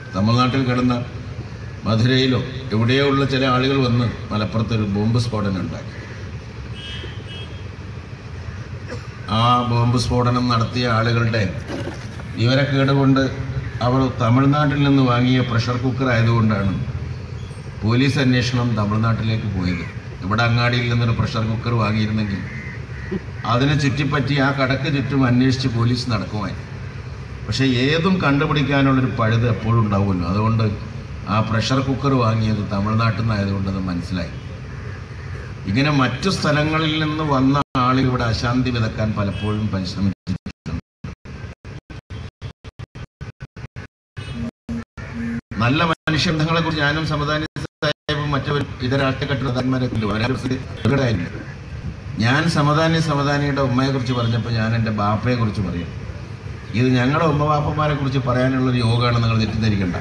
തമിഴ്നാട്ടിൽ കിടന്ന മധുരയിലോ എവിടെയോ ഉള്ള ചില ആളുകൾ വന്ന് മലപ്പുറത്ത് ഒരു ബോംബ് സ്ഫോടനം ഉണ്ടാക്കി ആ ബോംബ് സ്ഫോടനം നടത്തിയ ആളുകളുടെ വിവരക്കേട് കൊണ്ട് അവർ തമിഴ്നാട്ടിൽ നിന്ന് വാങ്ങിയ പ്രഷർ കുക്കർ ആയതുകൊണ്ടാണ് പോലീസ് അന്വേഷണം തമിഴ്നാട്ടിലേക്ക് പോയത് ഇവിടെ അങ്ങാടിയിൽ നിന്നൊരു പ്രഷർ കുക്കർ വാങ്ങിയിരുന്നെങ്കിൽ അതിനെ ചുറ്റിപ്പറ്റി ആ കടക്ക് ചുറ്റും അന്വേഷിച്ച് പോലീസ് നടക്കുമായി പക്ഷെ ഏതും കണ്ടുപിടിക്കാനുള്ളൊരു പഴുത് എപ്പോഴും ഉണ്ടാവുമല്ലോ അതുകൊണ്ട് ആ പ്രഷർ കുക്കർ വാങ്ങിയത് തമിഴ്നാട്ടിൽ നിന്നായതുകൊണ്ട് അത് മനസ്സിലായി ഇങ്ങനെ മറ്റു സ്ഥലങ്ങളിൽ നിന്ന് വന്ന ആളുകൾ ഇവിടെ അശാന്തി വിതക്കാൻ പലപ്പോഴും പരിശ്രമിച്ചിട്ടുണ്ട് നല്ല മനുഷ്യബന്ധങ്ങളെ കുറിച്ച് ഞാനും സമാധാന സാഹിബും മറ്റവരും ഇതര രാഷ്ട്രീയ കെട്ടിടന്മാരെ പ്രകടമായിരുന്നു ഞാൻ സമദാനി സമദാനിയുടെ ഉമ്മയെ കുറിച്ച് പറഞ്ഞപ്പോൾ ഞാൻ എൻ്റെ ബാപ്പയെ കുറിച്ച് പറയും ഇത് ഞങ്ങളുടെ ഉമ്മ ബാപ്പന്മാരെ കുറിച്ച് പറയാനുള്ള ഒരു യോഗമാണ് നിങ്ങൾ തെറ്റിദ്ധരിക്കണ്ട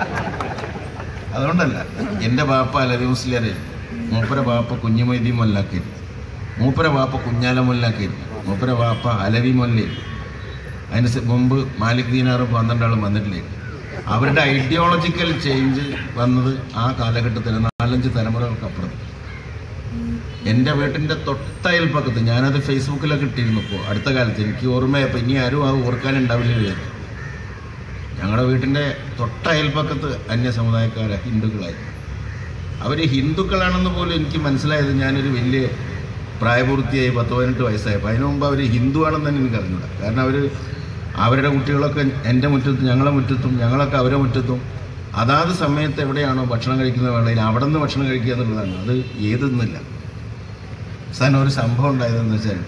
അതുകൊണ്ടല്ല എൻ്റെ ബാപ്പ അലവി മുസ്ലിയാരെ മൂപ്പര ബാപ്പ കുഞ്ഞുമൊയ്തി മൊല്ലാക്കേരി മൂപ്പര ബാപ്പ കുഞ്ഞാല മൊല്ലാക്കേരി മൂപ്പര ബാപ്പ അലവി മൊല്ലേരി അതിന് സ- മുമ്പ് മാലിക് ദീനാറും പന്ത്രണ്ടാളും വന്നിട്ടില്ലേ അവരുടെ ഐഡിയോളജിക്കൽ ചേഞ്ച് വന്നത് ആ കാലഘട്ടത്തിൽ നാലഞ്ച് തലമുറകൾക്കപ്പുറത്ത് എൻ്റെ വീട്ടിൻ്റെ തൊട്ടയൽപ്പക്കത്ത് ഞാനത് ഫേസ്ബുക്കിലൊക്കെ ഇട്ടിരുന്നു ഇപ്പോൾ അടുത്ത കാലത്ത് എനിക്ക് ഓർമ്മയപ്പോൾ ഇനി ആരും അത് ഓർക്കാനുണ്ടാവില്ല വിചാരിച്ചു ഞങ്ങളുടെ വീട്ടിൻ്റെ തൊട്ടയൽപ്പക്കത്ത് അന്യ സമുദായക്കാരെ ഹിന്ദുക്കളായി അവർ ഹിന്ദുക്കളാണെന്ന് പോലും എനിക്ക് മനസ്സിലായത് ഞാനൊരു വലിയ പ്രായപൂർത്തിയായി പത്ത് പതിനെട്ട് വയസ്സായപ്പോൾ അതിനു മുമ്പ് അവർ ഹിന്ദു ആണെന്ന് തന്നെ എനിക്ക് അറിഞ്ഞൂടാ കാരണം അവർ അവരുടെ കുട്ടികളൊക്കെ എൻ്റെ മുറ്റത്തും ഞങ്ങളെ മുറ്റത്തും ഞങ്ങളൊക്കെ അവരുടെ മുറ്റത്തും അതാത് സമയത്ത് എവിടെയാണോ ഭക്ഷണം കഴിക്കുന്ന വേളയിൽ അവിടെ നിന്ന് ഭക്ഷണം കഴിക്കുക എന്നുള്ളതാണ് അത് ഏതൊന്നുമില്ല അവസാനം ഒരു സംഭവം ഉണ്ടായതെന്ന് വെച്ചാൽ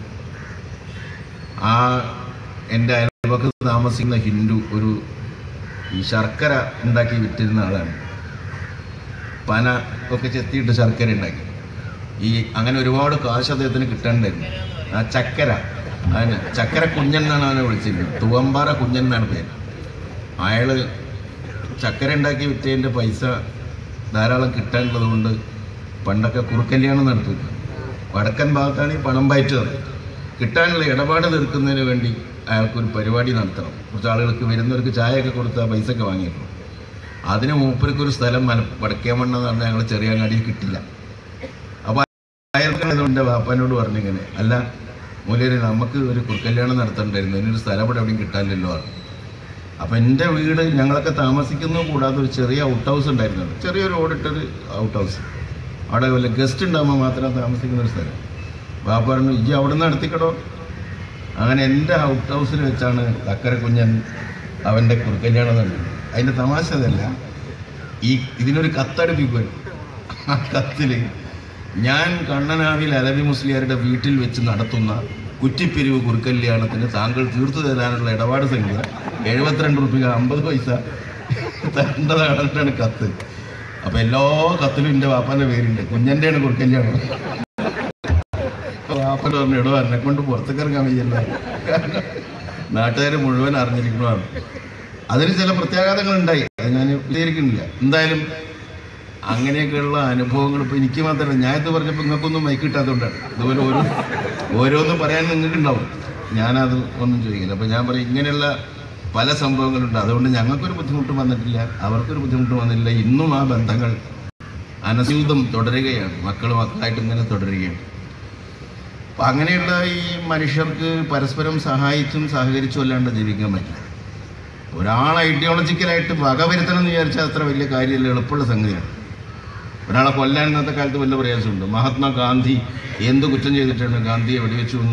ആ എൻ്റെ അയൽപക്കത്ത് താമസിക്കുന്ന ഹിന്ദു ഒരു ഈ ശർക്കര ഉണ്ടാക്കി വിറ്റിരുന്ന ആളാണ് പന ഒക്കെ ചെത്തിയിട്ട് ശർക്കര ഉണ്ടാക്കി ഈ അങ്ങനെ ഒരുപാട് കാശ് അദ്ദേഹത്തിന് കിട്ടാണ്ടായിരുന്നു ആ ചക്കര അതിന് ചക്കര കുഞ്ഞൻ എന്നാണ് അവനെ വിളിച്ചിരുന്നത് തുവമ്പാറ കുഞ്ഞൻ എന്നാണ് പേര് അയാള് ചക്കര ഉണ്ടാക്കി വിറ്റതിൻ്റെ പൈസ ധാരാളം കിട്ടാനുള്ളത് കൊണ്ട് പണ്ടൊക്കെ കുറുക്കല്യാണം നടത്തി വടക്കൻ ഭാഗത്താണ് ഈ പണം പയറ്റുന്നത് കിട്ടാനുള്ള ഇടപാട് തീർക്കുന്നതിന് വേണ്ടി അയാൾക്കൊരു പരിപാടി നടത്തണം കുറച്ച് ആളുകൾക്ക് വരുന്നവർക്ക് ചായയൊക്കെ കൊടുത്ത് ആ പൈസയൊക്കെ വാങ്ങിയിരുന്നു അതിന് മൂപ്പർക്ക് ഒരു സ്ഥലം മല വടക്കേമണ്ണ എന്ന് പറഞ്ഞാൽ ഞങ്ങൾ ചെറിയങ്ങാടിയിൽ കിട്ടില്ല അപ്പോൾ അയാൾക്ക് എൻ്റെ വാപ്പാനോട് പറഞ്ഞിങ്ങനെ അല്ല മൂലര് നമുക്ക് ഒരു കുറുക്കല്യാണം നടത്തണ്ടായിരുന്നു ഇതിനൊരു സ്ഥലം ഇവിടെ എവിടെയും കിട്ടാനില്ലല്ലോ പറഞ്ഞു അപ്പം എൻ്റെ വീട് ഞങ്ങളൊക്കെ താമസിക്കുന്നത് കൂടാതെ ഒരു ചെറിയ ഔട്ട് ഹൗസ് ഉണ്ടായിരുന്നു ചെറിയൊരു ഓടിട്ടൊരു ഔട്ട് ഹൗസ് അവിടെ വല്ല ഗസ്റ്റ് ഉണ്ടാകുമ്പോൾ മാത്രം താമസിക്കുന്ന ഒരു സ്ഥലം ബാപ്പ പറഞ്ഞു ഇജ്ജി അവിടെ നിന്ന് നടത്തിക്കടോ അങ്ങനെ എൻ്റെ ഔട്ട് ഹൗസിൽ വെച്ചാണ് അക്കരെ കുഞ്ഞൻ അവൻ്റെ കുറുക്കല്യാണം നടന്നത് അതിൻ്റെ തമാശ അതല്ല ഈ ഇതിനൊരു കത്തടുപ്പിക്കും ആ കത്തിൽ ഞാൻ കണ്ണനാവിൽ അലവി മുസ്ലിയാരുടെ വീട്ടിൽ വെച്ച് നടത്തുന്ന കുറ്റിപ്പിരിവ് കുറുക്കല്യാണത്തിന് താങ്കൾ തീർത്തു തരാനുള്ള ഇടപാട് സംഖ്യ എഴുപത്തിരണ്ട് റുപ്യ അമ്പത് പൈസ തരേണ്ടതാണെന്നാണ് കത്ത് അപ്പൊ എല്ലാ കത്തിലും എൻ്റെ വാപ്പാന്റെ പേരുണ്ട് കുഞ്ഞൻ്റെയാണ് കുറുക്കല്യാണം വാപ്പൻ പറഞ്ഞു ഇടോ എന്നെ കൊണ്ട് പുറത്തേക്ക് ഇറങ്ങാൻ വയ്യല്ലോ നാട്ടുകാർ മുഴുവൻ അറിഞ്ഞിരിക്കണമാണ് അതിന് ചില പ്രത്യാഘാതങ്ങൾ ഉണ്ടായി അത് ഞാൻ വിശദീകരിക്കുന്നില്ല എന്തായാലും അങ്ങനെയൊക്കെയുള്ള അനുഭവങ്ങൾ ഇപ്പോൾ എനിക്ക് മാത്രമല്ല ഞാൻ ഇത് പറഞ്ഞപ്പോൾ നിങ്ങൾക്കൊന്നും മൈക്ക് കിട്ടാത്തതുകൊണ്ടാണ് ഇതുപോലെ ഓരോ ഓരോന്നും പറയാൻ നിങ്ങൾക്ക് ഉണ്ടാവും ഞാനത് ഒന്നും ചോദിക്കില്ല അപ്പോൾ ഞാൻ പറയും ഇങ്ങനെയുള്ള പല സംഭവങ്ങളുണ്ട് അതുകൊണ്ട് ഞങ്ങൾക്കൊരു ബുദ്ധിമുട്ടും വന്നിട്ടില്ല അവർക്കൊരു ബുദ്ധിമുട്ടും വന്നില്ല ഇന്നും ആ ബന്ധങ്ങൾ അനസ്യൂതം തുടരുകയാണ് മക്കൾ മക്കളായിട്ട് ഇങ്ങനെ തുടരുകയാണ് അപ്പം അങ്ങനെയുള്ള ഈ മനുഷ്യർക്ക് പരസ്പരം സഹായിച്ചും സഹകരിച്ചും അല്ലാണ്ട് ജീവിക്കാൻ പറ്റില്ല ഒരാൾ ഐഡിയോളജിക്കലായിട്ട് വകവരുത്തണം എന്ന് വിചാരിച്ചാൽ അത്ര വലിയ കാര്യമല്ല എളുപ്പമുള്ള സംഗതിയാണ് ഒരാളെ കൊല്ലാൻ ഇന്നത്തെ കാലത്ത് വലിയ പ്രയാസമുണ്ട് മഹാത്മാഗാന്ധി എന്ത് കുറ്റം ചെയ്തിട്ടാണ് ഗാന്ധിയെ വെടിവെച്ചു എന്ന്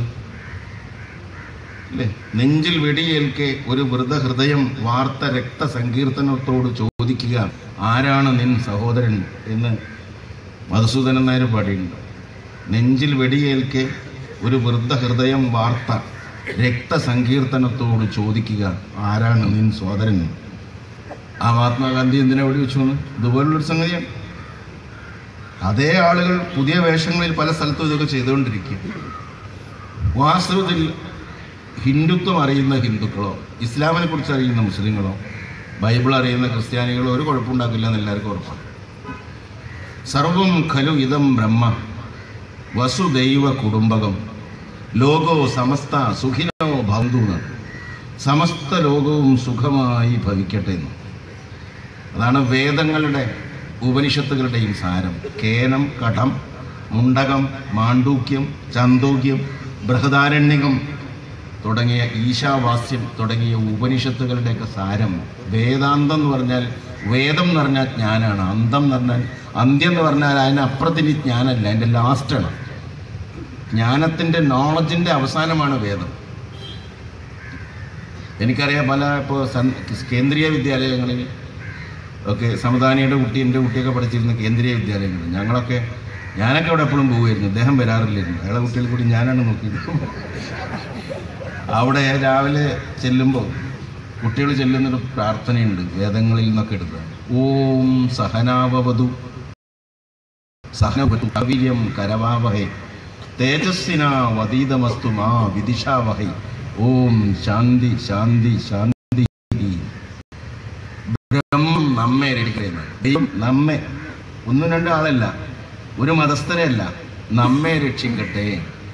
അല്ലേ നെഞ്ചിൽ വെടിയേൽക്കെ ഒരു വൃതഹൃദയം വാർത്ത രക്തസങ്കീർത്തനത്തോട് ചോദിക്കുക ആരാണ് നിൻ സഹോദരൻ എന്ന് മധുസൂദനൻ നായർ പാടിയിട്ടുണ്ട് നെഞ്ചിൽ വെടിയേൽക്കെ ഒരു വൃദ്ധഹൃദയം വാർത്ത രക്തസങ്കീർത്തനത്തോട് ചോദിക്കുക ആരാണ് നിൻ സോദരൻ ആ മഹാത്മാഗാന്ധി എന്തിനാ വെടിവെച്ചു എന്ന് ഇതുപോലുള്ളൊരു സംഗതിയാണ് അതേ ആളുകൾ പുതിയ വേഷങ്ങളിൽ പല സ്ഥലത്തും ഇതൊക്കെ ചെയ്തുകൊണ്ടിരിക്കുക വാസ്തവത്തിൽ ഹിന്ദുത്വം അറിയുന്ന ഹിന്ദുക്കളോ ഇസ്ലാമിനെ കുറിച്ച് അറിയുന്ന മുസ്ലിങ്ങളോ ബൈബിൾ അറിയുന്ന ക്രിസ്ത്യാനികളോ ഒരു കുഴപ്പമുണ്ടാക്കില്ല എന്ന് എല്ലാവർക്കും ഉറപ്പാണ് സർവം ഖലു ഇതം ബ്രഹ്മ വസുദൈവ കുടുംബകം ലോകോ സമസ്ത സുഖിനോ ഭവന്തു എന്നാണ് സമസ്ത ലോകവും സുഖമായി ഭവിക്കട്ടെ എന്ന് അതാണ് വേദങ്ങളുടെ ഉപനിഷത്തുകളുടെയും സാരം കേനം കടം മുണ്ടകം മാണ്ഡൂക്യം ചാന്തോക്യം ബൃഹദാരണ്യകം തുടങ്ങിയ ഈശാവാസ്യം തുടങ്ങിയ ഉപനിഷത്തുകളുടെയൊക്കെ സാരം വേദാന്തം എന്ന് പറഞ്ഞാൽ വേദം എന്ന് പറഞ്ഞാൽ ജ്ഞാനാണ് അന്തം എന്ന് പറഞ്ഞാൽ അന്ത്യം എന്ന് പറഞ്ഞാൽ അതിനപ്പുറത്തിന് ജ്ഞാനമല്ല അതിൻ്റെ ലാസ്റ്റാണ് ജ്ഞാനത്തിൻ്റെ നോളജിൻ്റെ അവസാനമാണ് വേദം എനിക്കറിയാം പല ഇപ്പോൾ സൻ കേന്ദ്രീയ വിദ്യാലയങ്ങളിൽ ഒക്കെ സമദാനിയുടെ കുട്ടി എൻ്റെ കുട്ടിയൊക്കെ പഠിച്ചിരുന്ന കേന്ദ്രീയ വിദ്യാലയങ്ങൾ ഞങ്ങളൊക്കെ ഞാനൊക്കെ അവിടെ എപ്പോഴും പോകുമായിരുന്നു അദ്ദേഹം വരാറില്ലായിരുന്നു അയാളെ കുട്ടികൾ കൂടി ഞാനാണ് നോക്കിയത് അവിടെ രാവിലെ ചെല്ലുമ്പോൾ കുട്ടികൾ ചെല്ലുന്നൊരു പ്രാർത്ഥനയുണ്ട് വേദങ്ങളിൽ നിന്നൊക്കെ എടുക്കുക ഓം സഹനാവവതു സഹനവതു കവിര്യം കരവാവഹേ തേജസ്സിന വതീതമസ്തു മാ വിദിഷാവഹൈ ഓം ശാന്തി ശാന്തി ശാന്തി ബ്രഹ്മം നമ്മെ രക്ഷിക്കുന്നത് ദൈവം നമ്മെ ഒന്നും രണ്ടും ആളല്ല ഒരു മതസ്ഥരല്ല നമ്മെ രക്ഷിക്കട്ടെ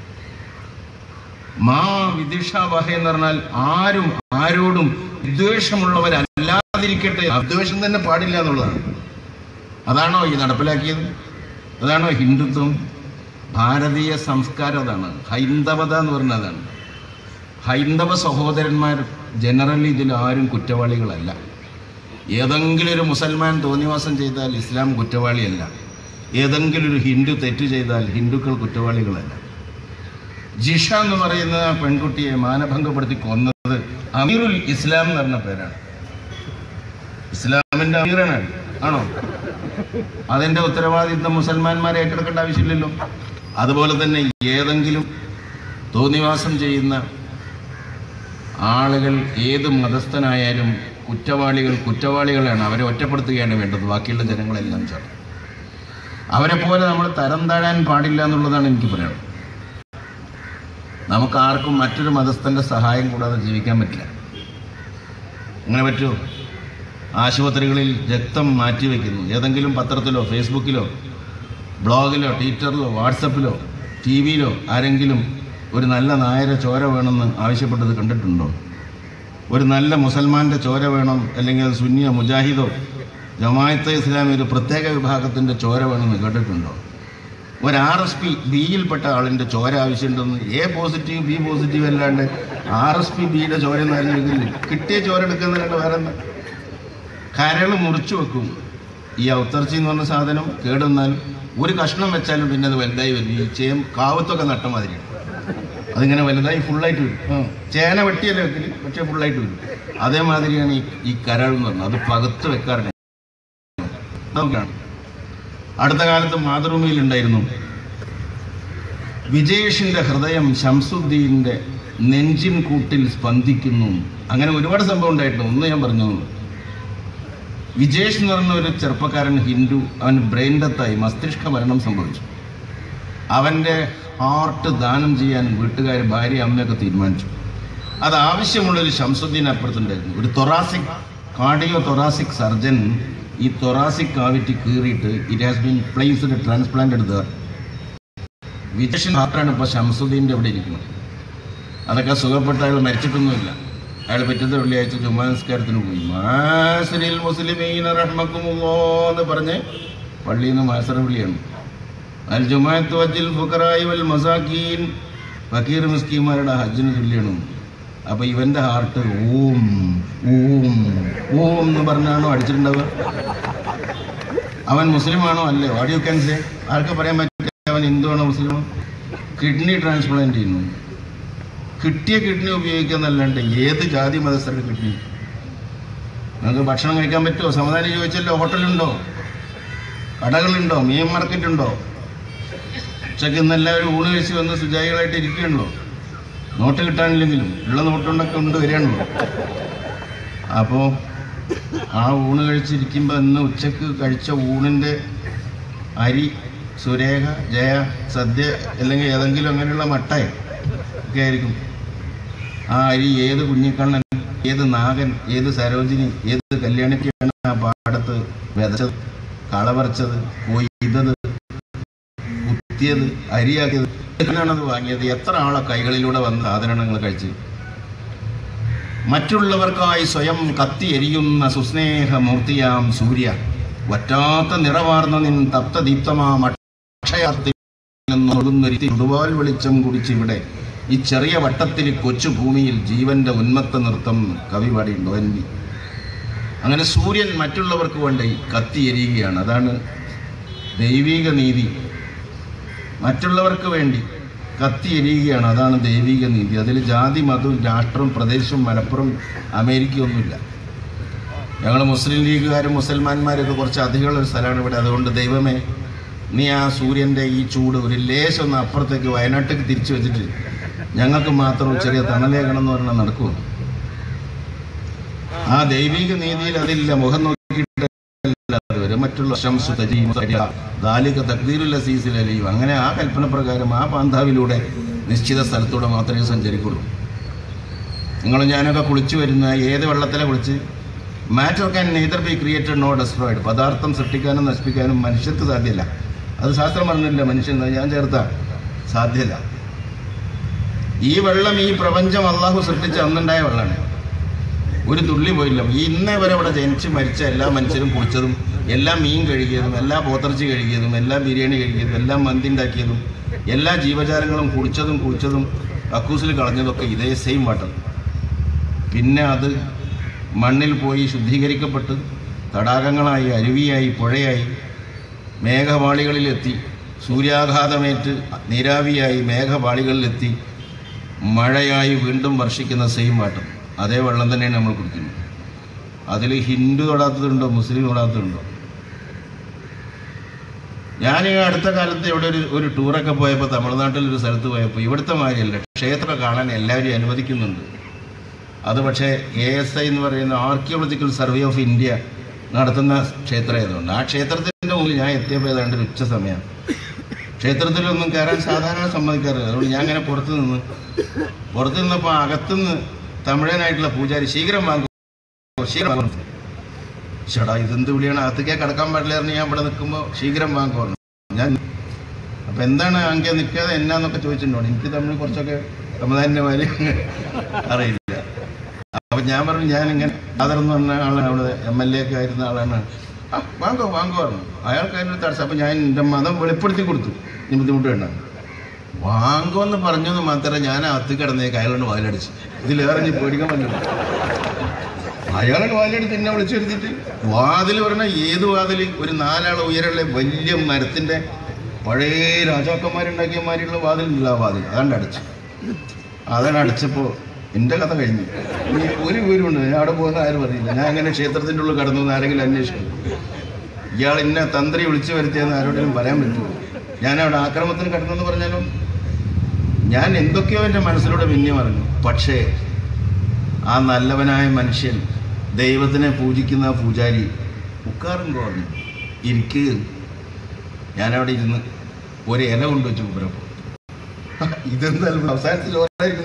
മാ വിദിഷാവഹ എന്ന് പറഞ്ഞാൽ ആരും ആരോടും വിദ്വേഷമുള്ളവരല്ലാതിരിക്കട്ടെ അദ്വേഷം തന്നെ പാടില്ല എന്നുള്ളതാണ് അതാണോ ഈ നടപ്പിലാക്കിയത് അതാണോ ഹിന്ദുത്വം ഭാരതീയ സംസ്കാരം അതാണ് ഹൈന്ദവത എന്ന് പറഞ്ഞതാണ് ഹൈന്ദവ സഹോദരന്മാർ ജനറലി ഇതിൽ ആരും കുറ്റവാളികളല്ല ഏതെങ്കിലും ഒരു മുസൽമാൻ തോന്നിവാസം ചെയ്താൽ ഇസ്ലാം കുറ്റവാളിയല്ല ഏതെങ്കിലും ഒരു ഹിന്ദു തെറ്റ് ചെയ്താൽ ഹിന്ദുക്കൾ കുറ്റവാളികളല്ല ജിഷ എന്ന് പറയുന്ന ആ പെൺകുട്ടിയെ മാനഭംഗപ്പെടുത്തി കൊന്നത് അമീറുൽ ഇസ്ലാം എന്ന് പറഞ്ഞ പേരാണ് ഇസ്ലാമിന്റെ അമീറാണ് ആണോ അതിന്റെ ഉത്തരവാദിത്വം മുസൽമാന്മാരെ ഏറ്റെടുക്കേണ്ട ആവശ്യമില്ലല്ലോ അതുപോലെ തന്നെ ഏതെങ്കിലും തോന്നിവാസം ചെയ്യുന്ന ആളുകൾ ഏത് മതസ്ഥനായാലും കുറ്റവാളികൾ കുറ്റവാളികളാണ് അവരെ ഒറ്റപ്പെടുത്തുകയാണ് വേണ്ടത് ബാക്കിയുള്ള ജനങ്ങളെല്ലാം ചേർന്ന് അവരെ പോലെ നമ്മൾ തരം താഴാൻ പാടില്ല എന്നുള്ളതാണ് എനിക്ക് പറയാനുള്ളത് നമുക്ക് ആർക്കും മറ്റൊരു മതസ്ഥന്റെ സഹായം കൂടാതെ ജീവിക്കാൻ പറ്റില്ല അങ്ങനെ പറ്റുമോ ആശുപത്രികളിൽ രക്തം മാറ്റിവെക്കുന്നു ഏതെങ്കിലും പത്രത്തിലോ ഫേസ്ബുക്കിലോ ബ്ലോഗിലോ ട്വിറ്ററിലോ വാട്സപ്പിലോ ടി വിയിലോ ആരെങ്കിലും ഒരു നല്ല നായരെ ചോര വേണമെന്ന് ആവശ്യപ്പെട്ടത് കണ്ടിട്ടുണ്ടോ ഒരു നല്ല മുസൽമാന്റെ ചോര വേണം അല്ലെങ്കിൽ അത് സുന്നിയോ മുജാഹിദോ ജമായത്തെ ഇസ്ലാമി ഒരു പ്രത്യേക വിഭാഗത്തിന്റെ ചോര വേണമെന്ന് കേട്ടിട്ടുണ്ടോ ഒരു ആർ എസ് പി ബിയിൽപ്പെട്ട ആളിന്റെ ചോര ആവശ്യമുണ്ടെന്ന് എ പോസിറ്റീവ് ബി പോസിറ്റീവ് അല്ലാണ്ട് ആർ എസ് പി ബിയുടെ ചോര എന്ന് പറഞ്ഞിരിക്കില്ല കിട്ടിയ ചോര എടുക്കുന്നതിനൊക്കെ വേറെ എന്താ കരൾ മുറിച്ചു വെക്കും ഈ ഔത്തർച്ചി എന്ന് പറഞ്ഞ സാധനം കേടുവന്നാൽ ഒരു കഷ്ണം വെച്ചാലും പിന്നെ അത് വലുതായി വരും ഈ ചേം കാവത്തൊക്കെ നട്ട മാതിരിയാണ് അതിങ്ങനെ വലുതായി ഫുള്ളായിട്ട് വരും ആ, ചേന വെട്ടിയല്ലേ വെക്കല് പക്ഷേ ഫുള്ളായിട്ട് വരും അതേമാതിരിയാണ് ഈ ഈ കരൾ എന്ന് പറഞ്ഞത് അത് പകത്ത് വെക്കാറില്ല നമുക്കാണ് അടുത്ത കാലത്ത് മാതൃഭൂമിയിൽ ഉണ്ടായിരുന്നു വിജേഷിന്റെ ഹൃദയം ശംസുദ്ദീന്റെ നെഞ്ചിൻ കൂട്ടിൽ സ്പന്ദിക്കുന്നു അങ്ങനെ ഒരുപാട് സംഭവം ഉണ്ടായിട്ടുണ്ട് ഒന്ന് ഞാൻ പറഞ്ഞു വിജേഷ് എന്ന് പറഞ്ഞ ഒരു ചെറുപ്പക്കാരൻ ഹിന്ദു അവൻ ബ്രെയിൻ ഡെത്തായി മസ്തിഷ്ക മരണം സംഭവിച്ചു അവൻ്റെ ഹാർട്ട് ദാനം ചെയ്യാൻ വീട്ടുകാർ ഭാര്യ അമ്മയൊക്കെ തീരുമാനിച്ചു അത് ആവശ്യമുള്ളൊരു ശംസുദ്ദീൻ അപ്പുറത്തുണ്ടായിരുന്നു ഒരു തൊറാസിക് കാർഡിയോ തൊറാസിക് സർജൻ ഈ തൊറാസിക് കാവിറ്റി കീറിയിട്ട് it has been placed transplant എടുത്ത വിജേഷൻ ഹാർട്ടാണ് ഇപ്പോൾ ശംസുദ്ദീൻ്റെ ഇവിടെ ഇരിക്കുന്നത് അതൊക്കെ സുഖപ്പെട്ട അയാൾ മരിച്ചിട്ടൊന്നുമില്ല അയാൾ പിറ്റത്തെ വെള്ളിയാഴ്ച ജുമാ നിസ്കാരത്തിന് പോയി മാസരിൽ മുസ്ലിമീന റഹ്മക്കുമുള്ളോ എന്ന് പറഞ്ഞ് പള്ളിയിൽ നിന്ന് മാസറ വിളിയാണ് അൽ ജുമാഅത്ത് വജ്ജിൽ ഫുഖറായി വൽ മസാക്കീൻ ഫക്കീർ മിസ്കീമാരുടെ ഹജ്ജിന് തുല്യമാണ് അപ്പൊ ഇവന്റെ ഹാർട്ട് ഓം ഓം ഓം എന്ന് പറഞ്ഞാണോ അടിച്ചിട്ടുണ്ടാവുക അവൻ മുസ്ലിമാണോ അല്ലേ വാട്ട് യു ക്യാൻ സേ ആർക്ക് പറയാൻ പറ്റില്ല അവൻ ഹിന്ദുവാണോ മുസ്ലിമോ കിഡ്നി ട്രാൻസ്പ്ലാന്റ് ചെയ്യുന്നു കിട്ടിയ കിഡ്നി ഉപയോഗിക്കുന്നല്ലാണ്ട് ഏത് ജാതി മതസ്ഥരുടെ കിഡ്നി നിങ്ങൾക്ക് ഭക്ഷണം കഴിക്കാൻ പറ്റുമോ സമാധാനം ചോദിച്ചല്ലോ ഹോട്ടലുണ്ടോ കടകളുണ്ടോ മീൻ മാർക്കറ്റ് ഉണ്ടോ ഉച്ചയ്ക്ക് ഇന്ന് എല്ലാവരും ഊണ് കഴിച്ച് വന്ന് സുജായികളായിട്ട് ഇരിക്കുകയാണല്ലോ നോട്ട് കിട്ടാനില്ലെങ്കിലും ഉള്ള നോട്ടുണ്ടൊക്കെ ഉണ്ട് വരികയാണല്ലോ അപ്പോൾ ആ ഊണ് കഴിച്ചിരിക്കുമ്പോൾ ഇന്ന് ഉച്ചക്ക് കഴിച്ച ഊണിൻ്റെ അരി സുരേഖ ജയ സദ്യ അല്ലെങ്കിൽ ഏതെങ്കിലും അങ്ങനെയുള്ള മട്ടയ ഒക്കെ ആയിരിക്കും ആ അരി ഏത് കുഞ്ഞിക്കണ്ണൻ ഏത് നാഗൻ ഏത് സരോജിനി ഏത് കല്യാണിക്കാണ് ആ പാടത്ത് വിതച്ചത് കളപറിച്ചത് കൊയ്തത് കുത്തിയത് അരിയാക്കിയത് എന്നാണത് വാങ്ങിയത് എത്ര ആളെ കൈകളിലൂടെ വന്ന് സാധനങ്ങൾ കഴിച്ച് മറ്റുള്ളവർക്കായി സ്വയം കത്തി എരിയുന്ന സുസ്നേഹമൂർത്തിയാം സൂര്യ വറ്റാത്ത നിറവാർന്ന നിൻ തപ്തദീപ്തമാം അക്ഷയത്തിൽ നിന്നൊഴുകുന്നൊരു ചുടുവാൽ വെളിച്ചം കുടിച്ചിവിടെ ഈ ചെറിയ വട്ടത്തിൽ കൊച്ചു ഭൂമിയിൽ ജീവന്റെ ഉന്മത്ത നൃത്തം കവി പാടിയുണ്ടോ എന്നി അങ്ങനെ സൂര്യൻ മറ്റുള്ളവർക്ക് വേണ്ടി കത്തി എരിയുകയാണ് അതാണ് ദൈവിക നീതി മറ്റുള്ളവർക്ക് വേണ്ടി കത്തി എരിയുകയാണ് അതാണ് ദൈവിക നീതി അതിൽ ജാതി മതവും രാഷ്ട്രവും പ്രദേശവും മലപ്പുറം അമേരിക്കയൊന്നുമില്ല ഞങ്ങൾ മുസ്ലിം ലീഗുകാരും മുസൽമാന്മാരൊക്കെ കുറച്ച് അധികമുള്ള ഒരു സ്ഥലമാണ് ഇവിടെ അതുകൊണ്ട് ദൈവമേ നീ ആ സൂര്യൻ്റെ ഈ ചൂട് ഒരു ലേശം ഒന്ന് അപ്പുറത്തേക്ക് വയനാട്ടിലേക്ക് തിരിച്ചു വെച്ചിട്ട് ഞങ്ങൾക്ക് മാത്രം ചെറിയ തണലേകണം എന്ന് പറഞ്ഞാൽ നടക്കുമോ ആ ദൈവിക നീതിയിൽ അതില്ല മുഖം നോക്കിയിട്ട് അതുവരെ മറ്റുള്ള ശംസു തജീം സരിയ, ദാലിക തക്ദീറുൽ അസീസിൽ അലിയും അങ്ങനെ ആ കൽപ്പന പ്രകാരം ആ പാന്താവിലൂടെ നിശ്ചിത സ്ഥലത്തൂടെ മാത്രമേ സഞ്ചരിക്കുള്ളൂ നിങ്ങൾ ഞാനൊക്കെ കുളിച്ചു വരുന്ന ഏത് വെള്ളത്തിലെ കുളിച്ച് matter can neither be created no destroyed പദാർത്ഥം സൃഷ്ടിക്കാനും നശിപ്പിക്കാനും മനുഷ്യർക്ക് സാധ്യമല്ല അത് ശാസ്ത്രം പറഞ്ഞില്ല മനുഷ്യൻ ഞാൻ ചേർത്ത സാധ്യത ഈ വെള്ളം ഈ പ്രപഞ്ചം അള്ളാഹു സൃഷ്ടിച്ച അന്നുണ്ടായ വെള്ളമാണ് ഒരു തുള്ളി പോയില്ല ഈ ഇന്നേ വരെ ഇവിടെ ജനിച്ച് മരിച്ച എല്ലാ മനുഷ്യരും കുളിച്ചതും എല്ലാ മീൻ കഴുകിയതും എല്ലാ പോത്തിറച്ചി കഴുകിയതും എല്ലാ ബിരിയാണി കഴുകിയതും എല്ലാം മന്തി ഉണ്ടാക്കിയതും എല്ലാ ജീവജാലങ്ങളും കുളിച്ചതും കുളിച്ചതും കക്കൂസിൽ കളഞ്ഞതൊക്കെ ഇതേ സെയിം വാട്ടർ പിന്നെ അത് മണ്ണിൽ പോയി ശുദ്ധീകരിക്കപ്പെട്ട് തടാകങ്ങളായി അരുവിയായി പുഴയായി മേഘവാളികളിലെത്തി സൂര്യാഘാതമേറ്റ് നീരാവിയായി മേഘവാളികളിലെത്തി മഴയായി വീണ്ടും വർഷിക്കുന്ന സെയിം വാട്ടർ അതേ വെള്ളം തന്നെയാണ് നമ്മൾ കുടിക്കുന്നത് അതിൽ ഹിന്ദു തൊടാത്തതുണ്ടോ മുസ്ലിം തൊടാത്തതുണ്ടോ ഞാൻ ഈ അടുത്ത കാലത്ത് ഇവിടെ ഒരു ഒരു ടൂറൊക്കെ പോയപ്പോൾ തമിഴ്നാട്ടിൽ ഒരു സ്ഥലത്ത് പോയപ്പോൾ ഇവിടുത്തെ മാതിരിയല്ല ക്ഷേത്രം കാണാൻ എല്ലാവരും അനുവദിക്കുന്നുണ്ട് അത് പക്ഷേ എ എസ് ഐ എന്ന് പറയുന്ന ആർക്കിയോളജിക്കൽ സർവേ ഓഫ് ഇന്ത്യ നടത്തുന്ന ക്ഷേത്രമായതുകൊണ്ട് ആ ക്ഷേത്രത്തിൻ്റെ മുമ്പിൽ ഞാൻ എത്തിയപ്പോൾ ഏതാണ്ട് ഒരു ഉച്ച സമയം ക്ഷേത്രത്തിലൊന്നും കയറാൻ സാധാരണ സമ്മതിക്കാറില്ല അതുകൊണ്ട് ഞാൻ അങ്ങനെ പുറത്ത് നിന്ന് പുറത്ത് നിന്നപ്പോൾ അകത്തുനിന്ന് തമിഴനായിട്ടുള്ള പൂജാരി ശീഘ്രം വാങ്ങും ശീഘ്രം വാങ്ങും ചേടാ ഇതെന്ത് വിളിയാണ് അകത്തേക്കേ കിടക്കാൻ പാടില്ലായിരുന്നു ഞാൻ ഇവിടെ നിൽക്കുമ്പോൾ ശീഘ്രം വാങ്ങും പറഞ്ഞു ഞാൻ അപ്പൊ എന്താണ് അங்கே നിൽക്കാതെ എന്നാന്നൊക്കെ ചോദിച്ചിട്ടുണ്ടോ എനിക്ക് തമിഴ് കുറച്ചൊക്കെ സമുദായന്റെ മാതിരി അറിയില്ല അപ്പൊ ഞാൻ പറഞ്ഞു ഞാൻ ഇങ്ങനെ ആദർ എന്ന് പറഞ്ഞ ആളാണ് അവിടെ എം എൽ എ ഒക്കെ ആയിരുന്ന ആളാണ് ആ വാങ്ങോ വാങ്ങോ പറഞ്ഞു അയാൾക്ക് അതിനൊരു തടസ്സം അപ്പൊ ഞാൻ എൻ്റെ മതം വെളിപ്പെടുത്തി കൊടുത്തു നീ ബുദ്ധിമുട്ട് വേണ്ട വാങ്ങോ എന്ന് പറഞ്ഞെന്ന് മാത്രമേ ഞാൻ അകത്ത് കിടന്നേക്ക് അയാളോട് വായിലടിച്ചു ഇതിലേറെ നീ പേടിക്കാൻ പറ്റില്ല അയാളോട് വായിലടിച്ച് എന്നെ വിളിച്ചു വരുത്തിയിട്ട് വാതിൽ പറഞ്ഞ ഏത് വാതിൽ ഒരു നാലാൾ ഉയരമുള്ള വലിയ മരത്തിന്റെ പഴയ രാജാക്കന്മാരുണ്ടാക്കിയ മാതിരിയുള്ള വാതിലുണ്ടല്ലോ ആ വാതിൽ അതാണ്ട് അടച്ചു അതാണ് അടച്ചപ്പോൾ എൻ്റെ കഥ കഴിഞ്ഞു ഇനി ഒരു വിവരമുണ്ട് ഞാൻ അവിടെ പോകുന്ന ആരും അറിയില്ല ഞാൻ അങ്ങനെ ക്ഷേത്രത്തിൻ്റെ ഉള്ളിൽ കടന്നു എന്ന് ആരെങ്കിലും അന്വേഷിക്കും ഇയാൾ എന്നെ തന്ത്രി വിളിച്ചു വരുത്തിയെന്ന് ആരോടെങ്കിലും പറയാൻ പറ്റുമോ ഞാൻ അവിടെ ആക്രമണത്തിന് കടന്നെന്ന് പറഞ്ഞാലോ ഞാൻ എന്തൊക്കെയോ എൻ്റെ മനസ്സിലൂടെ പിന്നെ പറഞ്ഞു പക്ഷേ ആ നല്ലവനായ മനുഷ്യൻ ദൈവത്തിനെ പൂജിക്കുന്ന ആ പൂജാരി ഉക്കാറും പറഞ്ഞു ഇരിക്ക് ഞാനവിടെ ഇരുന്ന് ഒരു ഇല കൊണ്ടുവച്ചു മൂപ്പരപ്പോൾ ഇതെന്തായാലും അവസാനത്തിൽ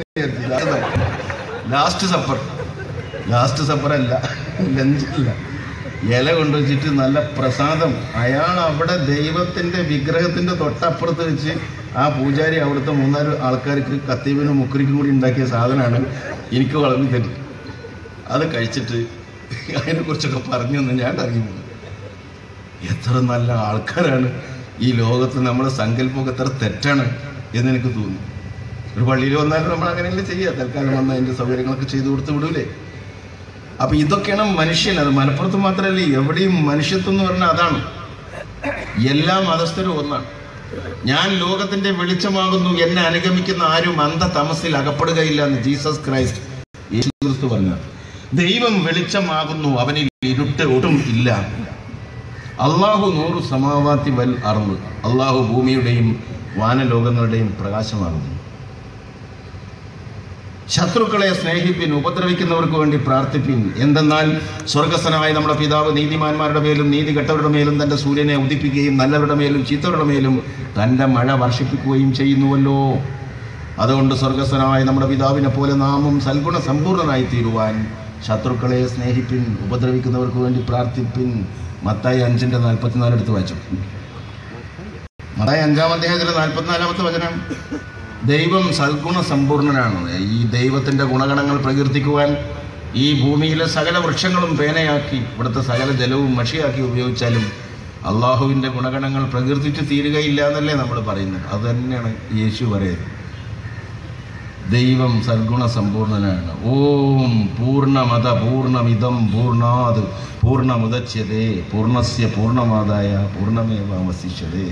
ലാസ്റ്റ് സപ്പർ ലാസ്റ്റ് സപ്പർ അല്ല ലഞ്ചല്ല ഇല കൊണ്ടുവച്ചിട്ട് നല്ല പ്രസാദം അയാൾ അവിടെ ദൈവത്തിന്റെ വിഗ്രഹത്തിന്റെ തൊട്ടപ്പുറത്ത് വെച്ച് ആ പൂജാരി അവിടുത്തെ മൂന്നാല് ആൾക്കാർക്ക് കത്തീവിനും മുക്കരിക്കും കൂടി ഉണ്ടാക്കിയ സാധനമാണ് എനിക്ക് വളർന്നു തരും അത് കഴിച്ചിട്ട് അതിനെക്കുറിച്ചൊക്കെ പറഞ്ഞു എന്ന് ഞാൻ ഇറങ്ങി പോകും എത്ര നല്ല ആൾക്കാരാണ് ഈ ലോകത്ത് നമ്മുടെ സങ്കല്പമൊക്കെ എത്ര തെറ്റാണ് എന്ന് എനിക്ക് തോന്നി ഒരു പള്ളിയിൽ വന്നാലും നമ്മൾ അങ്ങനെയല്ലേ ചെയ്യുക തൽക്കാലം വന്ന അതിന്റെ സൗകര്യങ്ങളൊക്കെ ചെയ്തു കൊടുത്ത് വിടൂലേ അപ്പൊ ഇതൊക്കെയാണ് മനുഷ്യൻ അത് മലപ്പുറത്ത് മാത്രമല്ല എവിടെയും മനുഷ്യത്വം എന്ന് പറഞ്ഞാൽ അതാണ് എല്ലാ മതസ്ഥരും ഒന്നാണ് ഞാൻ ലോകത്തിന്റെ വെളിച്ചമാകുന്നു എന്നെ അനുഗമിക്കുന്ന ആരും അന്ധ തമസിൽ അകപ്പെടുകയില്ല എന്ന് ജീസസ് ക്രൈസ്റ്റ് യേശു ക്രിസ്തു പറഞ്ഞു ദൈവം വെളിച്ചമാകുന്നു അവനിൽ ഇരുട്ട് ഒട്ടും ഇല്ല അള്ളാഹു നൂറു സമാവാത്തി വൽ അറുവ് അള്ളാഹു ഭൂമിയുടെയും വാനലോകങ്ങളുടെയും പ്രകാശമാകുന്നു ശത്രുക്കളെ സ്നേഹിപ്പിൻ ഉപദ്രവിക്കുന്നവർക്ക് വേണ്ടി പ്രാർത്ഥിപ്പിൻ എന്തെന്നാൽ സ്വർഗസ്ഥനായ നമ്മുടെ പിതാവ് നീതിമാന്മാരുടെ മേലും നീതി കെട്ടവരുടെ മേലും തന്റെ സൂര്യനെ ഉദിപ്പിക്കുകയും നല്ലവരുടെ മേലും ചീത്തവരുടെ മേലും തന്റെ മഴ വർഷിപ്പിക്കുകയും ചെയ്യുന്നുവല്ലോ അതുകൊണ്ട് സ്വർഗസ്ഥനായ നമ്മുടെ പിതാവിനെ പോലെ നാമും സൽഗുണ സമ്പൂർണനായി തീരുവാൻ ശത്രുക്കളെ സ്നേഹിപ്പിൻ ഉപദ്രവിക്കുന്നവർക്ക് വേണ്ടി പ്രാർത്ഥിപ്പിൻ മത്തായി അഞ്ചിന്റെ നാൽപ്പത്തിനാല് എടുത്ത് വായിച്ചു മത്തായി അഞ്ചാം അധ്യായത്തിലെ നാൽപ്പത്തിനാലാമത്തെ വചനം ദൈവം സൽഗുണ സമ്പൂർണനാണ് ഈ ദൈവത്തിന്റെ ഗുണഗണങ്ങൾ പ്രകീർത്തിക്കുവാൻ ഈ ഭൂമിയിലെ സകല വൃക്ഷങ്ങളും പേനയാക്കി ഇവിടുത്തെ സകല ജലവും മഷിയാക്കി ഉപയോഗിച്ചാലും അള്ളാഹുവിൻ്റെ ഗുണഗണങ്ങൾ പ്രകീർത്തിച്ച് തീരുകയില്ല എന്നല്ലേ നമ്മൾ പറയുന്നത് അത് തന്നെയാണ് യേശു പറയുന്നത് ദൈവം സദ്ഗുണ സമ്പൂർണനാണ് ഓം പൂർണ്ണമത പൂർണ്ണമിതം പൂർണ്ണാത് പൂർണ്ണമുദച്യതേ പൂർണ്ണസ്യ പൂർണ്ണമാതായ പൂർണ്ണമേവ അവശിഷ്യതേ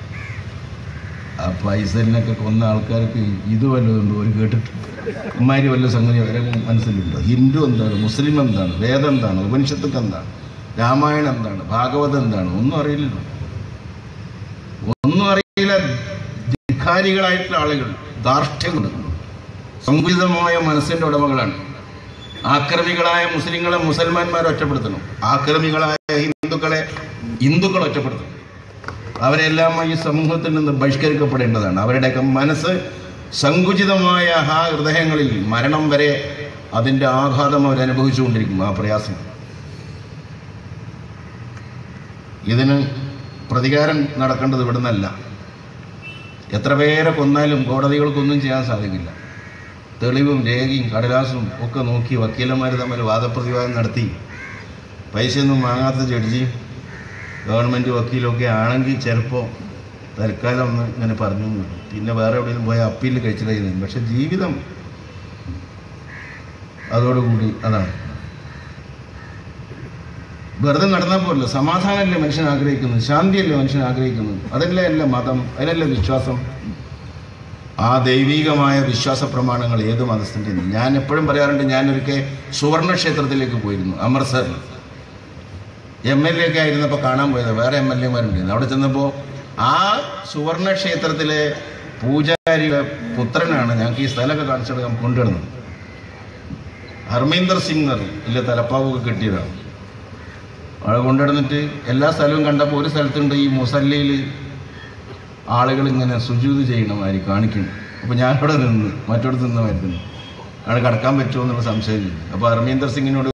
ആ പൈസലിനൊക്കെ കൊന്ന ആൾക്കാർക്ക് ഇത് വല്ലതുണ്ട് ഒരു കേട്ടിട്ട് ഇമാരി വല്ല സംഗതി അവരെ മനസ്സിലുണ്ടോ ഹിന്ദു എന്താണ് മുസ്ലിം എന്താണ് വേദം എന്താണ് ഉപനിഷത്തൊക്കെ എന്താണ് രാമായണം എന്താണ് ഭാഗവതം എന്താണ് ഒന്നും അറിയില്ലല്ലോ ഒന്നും അറിയില്ല ധിക്കാരികളായിട്ടുള്ള ആളുകൾ ധാർഷ്ട്യമുണ്ട് സങ്കുചിതമായ മനസ്സിന്റെ ഉടമകളാണ് ആക്രമികളായ മുസ്ലിങ്ങളെ മുസൽമാന്മാർ ഒറ്റപ്പെടുത്തണം ആക്രമികളായ ഹിന്ദുക്കളെ ഹിന്ദുക്കൾ ഒറ്റപ്പെടുത്തണം അവരെല്ലാം ഈ സമൂഹത്തിൽ നിന്ന് ബഹിഷ്കരിക്കപ്പെടേണ്ടതാണ് അവരുടെയൊക്കെ മനസ്സ് സങ്കുചിതമായ ആ ഹൃദയങ്ങളിൽ മരണം വരെ അതിൻ്റെ ആഘാതം അവരനുഭവിച്ചുകൊണ്ടിരിക്കും ആ പ്രയാസം ഇതിന് പ്രതികാരം നടക്കേണ്ടത് ഇവിടെ നിന്നല്ല എത്ര പേരെ കൊന്നാലും കോടതികൾക്കൊന്നും ചെയ്യാൻ സാധിക്കില്ല തെളിവും രേഖയും കടലാസും ഒക്കെ നോക്കി വക്കീലന്മാർ തമ്മിൽ വാദപ്രതിവാദം നടത്തി പൈസയൊന്നും വാങ്ങാത്ത ജഡ്ജിയും ഗവൺമെൻറ് വക്കീലൊക്കെ ആണെങ്കിൽ ചിലപ്പോൾ തൽക്കാലം ഒന്ന് ഇങ്ങനെ പറഞ്ഞു എന്ന് വരും. പിന്നെ വേറെ എവിടെയെങ്കിലും പോയ അപ്പീൽ കഴിച്ചിലായിരുന്നു പക്ഷെ ജീവിതം അതോടുകൂടി അതാണ് വെറുതെ നടന്നാൽ പോലല്ലോ സമാധാനമല്ലേ മനുഷ്യൻ ആഗ്രഹിക്കുന്നത് ശാന്തിയല്ലേ മനുഷ്യൻ ആഗ്രഹിക്കുന്നത് അതല്ലേ അല്ല മതം അതിനല്ലേ വിശ്വാസം ആ ദൈവികമായ വിശ്വാസ പ്രമാണങ്ങൾ ഏത് മതത്തിൻ്റെ ഞാൻ എപ്പോഴും പറയാറുണ്ട് ഞാനൊരിക്കൽ സുവർണ ക്ഷേത്രത്തിലേക്ക് പോയിരുന്നു അമൃത്സറിൽ എം എൽ എ ഒക്കെ ആയിരുന്നപ്പോൾ കാണാൻ പോയത് വേറെ എം എൽ എമാരുണ്ടായിരുന്നു അവിടെ ചെന്നപ്പോൾ ആ സുവർണ ക്ഷേത്രത്തിലെ പൂജാരിയുടെ പുത്രനാണ് ഞങ്ങൾക്ക് ഈ സ്ഥലമൊക്കെ കാണിച്ചെടുക്കാൻ കൊണ്ടുവരുന്നത് ഹർമീന്ദർ സിംഗ് എന്ന് പറയും ഇല്ല തലപ്പാവൊക്കെ കെട്ടിയതാണ് അവിടെ കൊണ്ടുവന്നിട്ട് എല്ലാ സ്ഥലവും കണ്ടപ്പോൾ ഒരു സ്ഥലത്തുണ്ട് ഈ മുസല്ലയിൽ ആളുകൾ ഇങ്ങനെ സുജൂത് ചെയ്യണമാതിരി കാണിക്കണം അപ്പോൾ ഞാനവിടെ നിന്ന് മറ്റോടത്ത് നിന്ന് വരുന്നു അവിടെ കടക്കാൻ പറ്റുമോ എന്നുള്ള സംശയം അപ്പോൾ ഹർമീന്ദർ സിംഗിനോട്